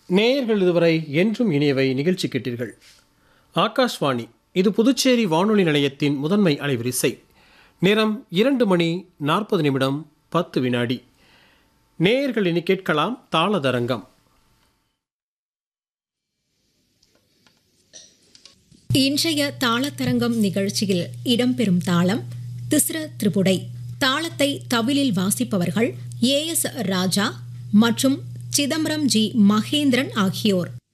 நேயர்கள் இதுவரை என்றும் இனியவை நிகழ்ச்சி கேட்டீர்கள் ஆகாஷ்வாணி இது புதுச்சேரி வானொலி நிலையத்தின் முதன்மை அலைவரிசை நேரம் இரண்டு மணி நாற்பது நிமிடம் பத்து வினாடி நேயர்கள் இனி கேட்கலாம் தாளதரங்கம் இன்றைய தாளத்தரங்கம் நிகழ்ச்சியில் இடம்பெறும் தாளம் திஸ்ர திரிபுடை தாளத்தை தவிலில் வாசிப்பவர்கள் ஏ எஸ் ராஜா மற்றும் சிதம்பரம் ஜி மகேந்திரன் ஆகியோர்